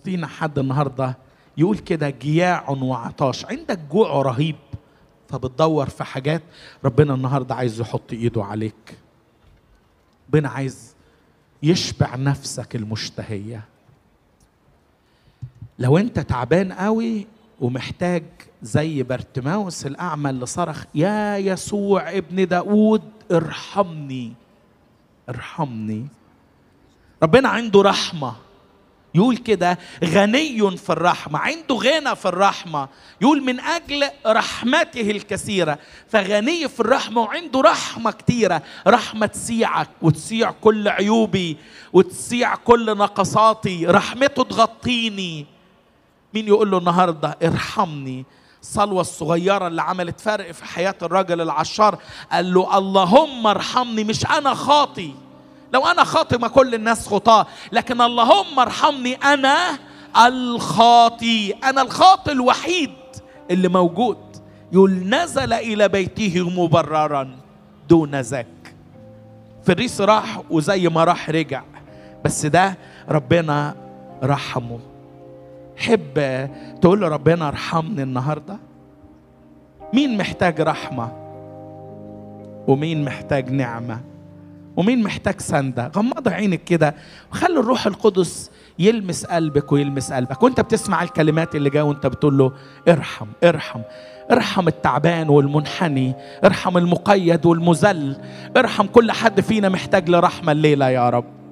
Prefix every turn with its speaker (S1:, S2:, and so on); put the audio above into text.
S1: وسطينا حد النهارده يقول كده جياع وعطاش عندك جوع رهيب فبتدور في حاجات ربنا النهارده عايز يحط ايده عليك ربنا عايز يشبع نفسك المشتهيه لو انت تعبان قوي ومحتاج زي برتماوس الاعمى اللي صرخ يا يسوع ابن داود ارحمني ارحمني ربنا عنده رحمه يقول كده غني في الرحمة عنده غنى في الرحمة يقول من أجل رحمته الكثيرة فغني في الرحمة وعنده رحمة كتيرة رحمة تسيعك وتسيع كل عيوبي وتسيع كل نقصاتي رحمته تغطيني مين يقول له النهاردة ارحمني الصلوة الصغيرة اللي عملت فرق في حياة الرجل العشار قال له اللهم ارحمني مش أنا خاطي لو انا خاطئ ما كل الناس خطاه لكن اللهم ارحمني انا الخاطي انا الخاطئ الوحيد اللي موجود يقول نزل الى بيته مبررا دون ذاك فريس راح وزي ما راح رجع بس ده ربنا رحمه حب تقول له ربنا ارحمني النهارده مين محتاج رحمه ومين محتاج نعمه ومين محتاج سندة غمض عينك كده وخلي الروح القدس يلمس قلبك ويلمس قلبك وانت بتسمع الكلمات اللي جايه وانت بتقول له ارحم ارحم ارحم التعبان والمنحني ارحم المقيد والمذل ارحم كل حد فينا محتاج لرحمه الليله يا رب